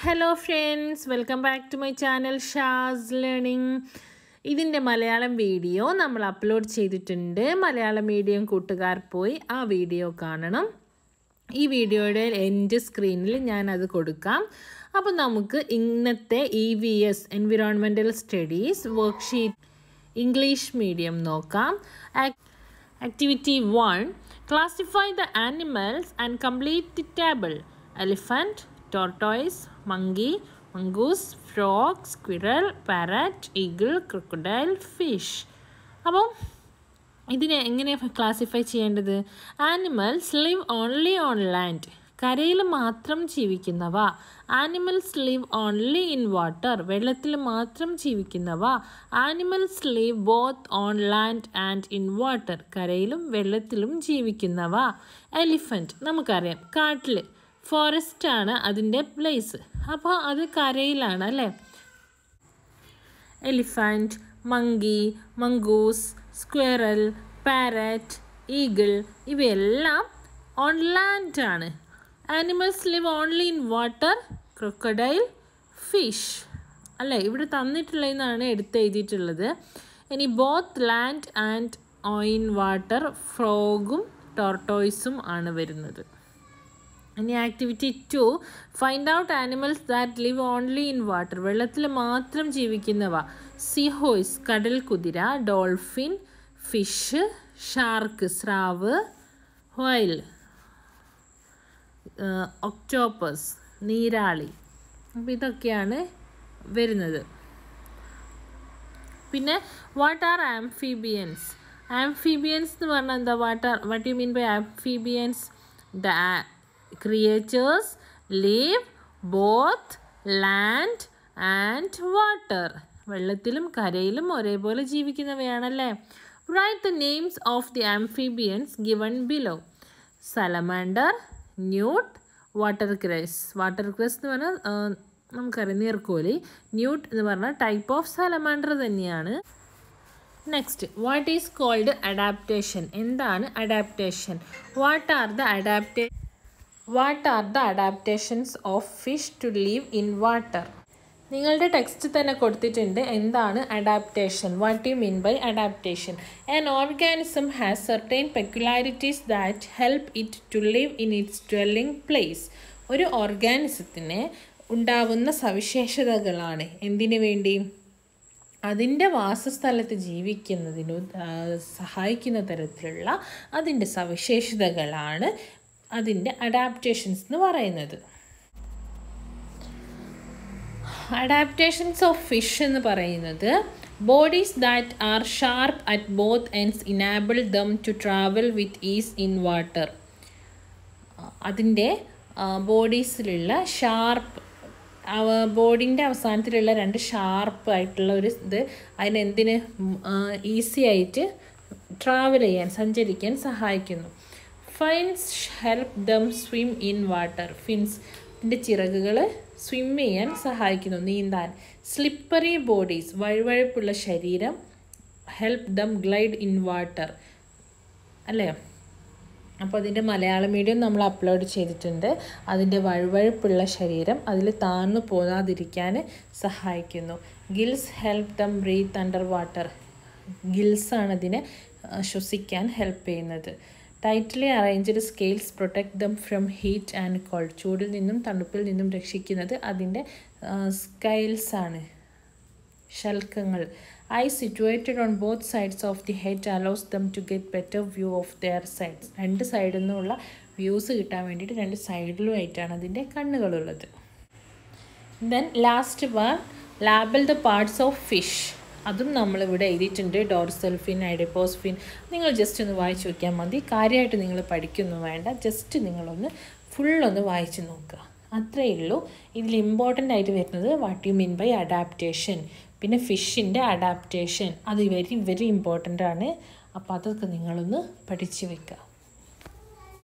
hello friends welcome back to my channel Shaz learning ഇതിൻ്റെ Malayalam video നമ്മൾ upload ചെയ്തിട്ടുണ്ട് Malayalam medium കൂട്ടുകാർ പോയി ആ വീഡിയോ കാണണം ഈ വീഡിയോയുടെ എൻഡ് സ്ക്രീനിൽ ഞാൻ അത് കൊടുക്കാം അപ്പോൾ നമുക്ക് ഇന്നത്തെ E V S environmental studies worksheet English medium നോക്കാം activity one classify the animals and complete the table elephant tortoise monkey mongoose frog squirrel parrot eagle crocodile fish അപ്പം ഇതിനെ എങ്ങനെ ക്ലാസിഫൈ ചെയ്യേണ്ടത് animals live only on land കരയിൽ മാത്രം ജീവിക്കുന്നവ animals live only in water വെള്ളത്തിൽ മാത്രം ജീവിക്കുന്നവ animals live both on land and in water കരയിലും വെള്ളത്തിലും ജീവിക്കുന്നവ എലിഫൻറ്റ് നമുക്കറിയാം കാട്ടിൽ ഫോറസ്റ്റ് ആണ് അതിൻ്റെ പ്ലേസ് അപ്പോൾ അത് കരയിലാണ് അല്ലേ elephant monkey mongoose squirrel parrot eagle ഇവയെല്ലാം ഓൺ ലാൻഡ് ആണ് animals live only in water crocodile fish അല്ലേ ഇവിടെ തന്നിട്ടുള്ളതെന്നാണ് എടുത്ത് എഴുതിയിട്ടുള്ളത് ഇനി both land and in water ഫ്രോഗും ടോർട്ടോയ്സും ആണ് വരുന്നത് ഇനി activity two find out animals that live only in water വെള്ളത്തിൽ മാത്രം ജീവിക്കുന്നവ സിഹോയ്സ് കടൽ കുതിര ഡോൾഫിൻ ഫിഷ് ഷാർക്ക് സ്രാവ് ഹോയിൽ ഒക്ടോപ്പസ് നീരാളി അപ്പോൾ ഇതൊക്കെയാണ് വരുന്നത് പിന്നെ വാട്ട് ആർ ആംഫീബിയൻസ് ആംഫീബിയൻസ് എന്ന് പറഞ്ഞാൽ എന്താ what are what you mean by amphibians the creatures live both land and water വെള്ളത്തിലും കരയിലും ഒരേപോലെ ജീവിക്കുന്നവയാണല്ലേ right the names of the amphibians given below salamander newt water krait water krait എന്ന് പറഞ്ഞാൽ നമുക്കറിയാം നീർക്കോലി ന്യൂട്ട് എന്ന് പറഞ്ഞാൽ ടൈപ്പ് ഓഫ് സലമാൻഡർ തന്നെയാണ് next what is called adaptation എന്താണ് adaptation what are the adapt what are the adaptations of fish to live in water നിങ്ങളുടെ text തന്നെ കൊടുത്തിട്ടുണ്ട് എന്താണ് adaptation what you mean by adaptation an organism has certain peculiarities that help it to live in its dwelling place ഒരു ഓർഗാനിസത്തിന് ഉണ്ടാവുന്ന സവിശേഷതകളാണ് എന്തിനു വേണ്ടി അതിൻ്റെ വാസസ്ഥലത്ത് ജീവിക്കുന്നതിനു സഹായിക്കുന്ന തരത്തിലുള്ള അതിൻ്റെ സവിശേഷതകളാണ് അതിൻ്റെ അഡാപ്റ്റേഷൻസ് എന്ന് പറയുന്നത് അഡാപ്റ്റേഷൻസ് ഓഫ് ഫിഷ് എന്ന് പറയുന്നത് bodies that are sharp at both ends enable them to travel with ease in water അതിൻ്റെ ബോഡീസിലുള്ള ഷാർപ്പ് ബോഡിൻ്റെ അവസാനത്തിലുള്ള രണ്ട് ഷാർപ്പ് ആയിട്ടുള്ള ഒരു ഇത് അതിനെന്തിന് ഈസി ആയിട്ട് ട്രാവൽ ചെയ്യാൻ സഞ്ചരിക്കാൻ സഹായിക്കുന്നു fins help them swim in water fins ഇതിൻ്റെ ചിറകുകൾ സ്വിം ചെയ്യാൻ സഹായിക്കുന്നു നീന്താൻ സ്ലിപ്പറി ബോഡീസ് വഴുവഴുപ്പുള്ള ശരീരം help them glide in water അല്ലേ അപ്പോൾ അതിൻ്റെ മലയാളം മീഡിയം നമ്മൾ അപ്ലോഡ് ചെയ്തിട്ടുണ്ട് അതിൻ്റെ വഴുവഴുപ്പുള്ള ശരീരം അതിൽ താഴ്ന്നു പോകാതിരിക്കാൻ സഹായിക്കുന്നു gills help them breathe under water ഗിൽസാണ് അതിനെ ശ്വസിക്കാൻ ഹെൽപ്പ് ചെയ്യുന്നത് tightly arranged scales protect them from heat and cold ചൂടിൽ നിന്നും തണുപ്പിൽ നിന്നും രക്ഷിക്കുന്നത് അതിൻ്റെ സ്കെയിൽസ് ആണ് ശൽക്കങ്ങൾ eye situated on both sides of the head allows them to get better view of their sides രണ്ട് സൈഡിൽ നിന്നുള്ള വ്യൂസ് കിട്ടാൻ വേണ്ടിയിട്ട് രണ്ട് സൈഡിലുമായിട്ടാണ് അതിൻ്റെ കണ്ണുകളുള്ളത് then last one label the parts of fish അതും നമ്മളിവിടെ എഴുതിയിട്ടുണ്ട് ഡോർസൽ ഫിൻ ഐഡിപ്പോസ് ഫിൻ നിങ്ങൾ ജസ്റ്റ് ഒന്ന് വായിച്ചു നോക്കിയാൽ മതി കാര്യമായിട്ട് നിങ്ങൾ പഠിക്കൊന്നും വേണ്ട ജസ്റ്റ് നിങ്ങളൊന്ന് ഫുള്ളൊന്ന് വായിച്ച് നോക്കുക അത്രയേ ഉള്ളൂ ഇതിൽ ഇമ്പോർട്ടൻ്റ് ആയിട്ട് വരുന്നത് what you mean by adaptation പിന്നെ ഫിഷിൻ്റെ അഡാപ്റ്റേഷൻ അത് വെരി വെരി ഇമ്പോർട്ടൻ്റ് ആണ് അപ്പോൾ അതൊക്കെ നിങ്ങളൊന്ന് പഠിച്ചു വെക്കുക